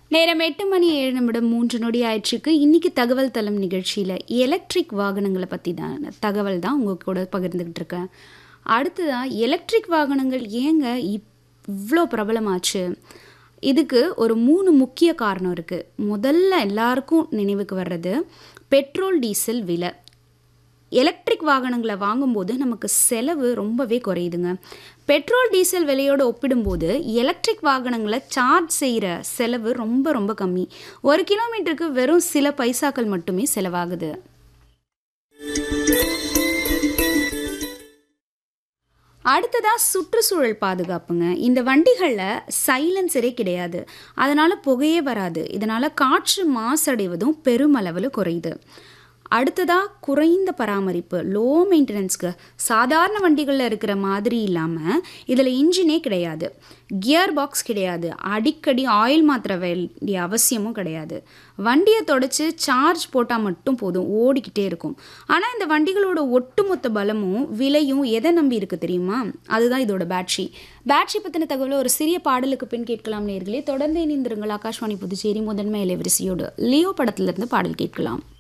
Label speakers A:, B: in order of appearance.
A: நேரம் எட்டு மணி ஏழு நிமிடம் மூன்று நொடி ஆயிடுச்சுக்கு இன்னைக்கு தகவல் தளம் நிகழ்ச்சியில் எலக்ட்ரிக் வாகனங்களை பற்றி தான் தகவல் தான் உங்கள் கூட பகிர்ந்துக்கிட்டு இருக்கேன் அடுத்ததாக எலக்ட்ரிக் வாகனங்கள் ஏங்க இவ்வளோ பிரபலமாச்சு இதுக்கு ஒரு மூணு முக்கிய காரணம் இருக்குது முதல்ல எல்லாருக்கும் நினைவுக்கு வர்றது பெட்ரோல் டீசல் விலை எலக்ட்ரிக் வாகனங்களை வாங்கும்போது நமக்கு செலவு ரொம்பவே குறையுதுங்க பெட்ரோல் டீசல் விலையோடு ஒப்பிடும்போது எலக்ட்ரிக் வாகனங்களை சார்ஜ் செய்கிற செலவு ரொம்ப ரொம்ப கம்மி ஒரு கிலோமீட்டருக்கு வெறும் சில பைசாக்கள் மட்டுமே செலவாகுது அடுத்ததா சுற்றுச்சூழல் பாதுகாப்புங்க இந்த வண்டிகளில் சைலன்சரே கிடையாது அதனால் புகையே வராது இதனால் காற்று மாசடைவதும் பெருமளவில் குறையுது அடுத்ததாக குறைந்த பராமரிப்பு லோ மெயின்டெனன்ஸ்க்கு சாதாரண வண்டிகளில் இருக்கிற மாதிரி இல்லாமல் இதில் இன்ஜினே கிடையாது கியர் பாக்ஸ் கிடையாது அடிக்கடி ஆயில் மாத்திர வேண்டிய அவசியமும் கிடையாது வண்டியை தொடச்சி சார்ஜ் போட்டால் மட்டும் போதும் ஓடிக்கிட்டே இருக்கும் ஆனால் இந்த வண்டிகளோட ஒட்டுமொத்த பலமும் விலையும் எதை நம்பி இருக்குது தெரியுமா அதுதான் இதோட பேட்ரி பேட்ரி பற்றின தகவலை ஒரு சிறிய பாடலுக்கு பின் கேட்கலாம் நேர்களே தொடர்ந்து இணைந்திருங்கள் ஆகாஷ்வாணி புதுச்சேரி முதன்மை இலைவரிசையோடு லியோ படத்திலிருந்து பாடல் கேட்கலாம்